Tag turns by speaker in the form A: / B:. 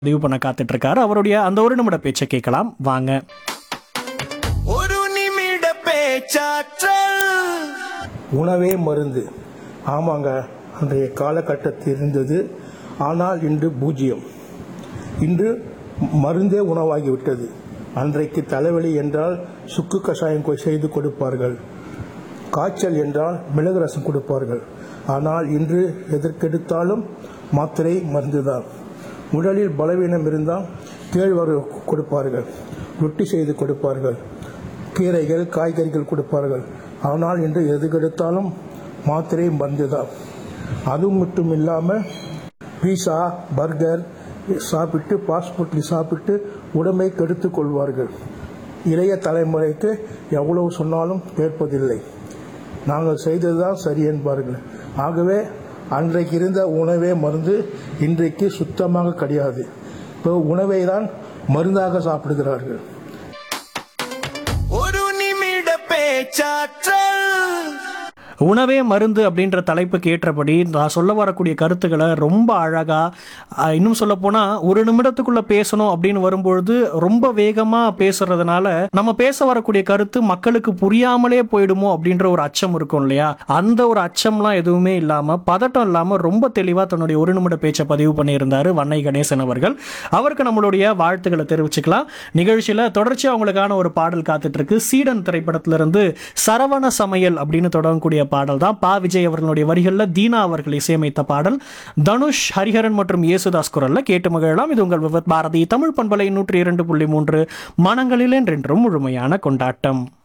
A: பதிவு பண்ண காத்துட்டு இருக்காரு அவருடைய அந்த ஒரு நிமிட பேச்சை கேட்கலாம் வாங்க
B: ஒரு நிமிட பேச்சாற்றல்
C: உணவே மருந்து ஆமாங்க அன்றைய காலகட்டத்தில் இருந்தது ஆனால் இன்று பூஜ்ஜியம் இன்று மருந்தே உணவாகிவிட்டது அன்றைக்கு தலைவலி என்றால் சுக்கு கஷாயம் கொ- செய்து கொடுப்பார்கள் காய்ச்சல் என்றால் மிளகு ரசம் கொடுப்பார்கள் ஆனால் இன்று எதற்கெடுத்தாலும் மாத்திரை மருந்துதான் உடலில் பலவீனம் இருந்தால் கேழ்வரகு கொடுப்பார்கள் ரொட்டி செய்து கொடுப்பார்கள் கீரைகள் காய்கறிகள் கொடுப்பார்கள் ஆனால் இன்று எதுக்கெடுத்தாலும் மாத்திரை மருந்துதான் அது மட்டும் இல்லாமல் பீஸா பர்கர் சாப்பிட்டு ஃபாஸ்ட் ஃபுட் சாப்பிட்டு உடம்பை கெடுத்துக் கொள்வார்கள் இளைய தலைமுறைக்கு எவ்வளவு சொன்னாலும் கேட்பதில்லை நாங்கள் செய்ததுதான் சரி என்பார்கள் ஆகவே அன்றைக்கு இருந்த உணவே மருந்து இன்றைக்கு சுத்தமாக கிடையாது இப்போ உணவை தான் மருந்தாக சாப்பிடுகிறார்கள்
B: ஒரு நிமிட பேச்சாற்றல்
A: உணவே மருந்து அப்படின்ற தலைப்புக்கு ஏற்றபடி நான் சொல்ல வரக்கூடிய கருத்துக்களை ரொம்ப அழகா அஹ், இன்னும் சொல்ல போனா ஒரு நிமிடத்துக்குள்ள பேசணும் அப்படின்னு வரும்பொழுது ரொம்ப வேகமா பேசுறதுனால நம்ம பேச வரக்கூடிய கருத்து மக்களுக்கு புரியாமலே போயிடுமோ அப்படின்ற ஒரு அச்சம் இருக்கும் இல்லையா அந்த ஒரு அச்சம்லாம் எதுவுமே இல்லாம பதட்டம் இல்லாம ரொம்ப தெளிவா தன்னுடைய ஒரு நிமிட பேச்சை பதிவு பண்ணியிருந்தாரு வன்னை கணேசன் அவர்கள் அவருக்கு நம்மளுடைய வாழ்த்துக்களை தெரிவிச்சுக்கலாம் நிகழ்ச்சியில தொடர்ச்சியா அவங்களுக்கான ஒரு பாடல் காத்துட்டு இருக்கு சீடன் திரைப்படத்திலிருந்து சரவண சமையல் அப்படின்னு தொடங்கக்கூடிய பாடல் தான் பா விஜய் அவர்களுடைய வரிகள்ல தீனா அவர்கள் இசையமைத்த பாடல் தனுஷ் ஹரிஹரன் மற்றும் இயேசுதாஸ் குரல்ல கேட்டு மகிழலாம் இது உங்கள் விவத் பாரதி தமிழ் பண்பலை நூற்றி இரண்டு புள்ளி மூன்று மனங்களில் என்றென்றும் முழுமையான கொண்டாட்டம்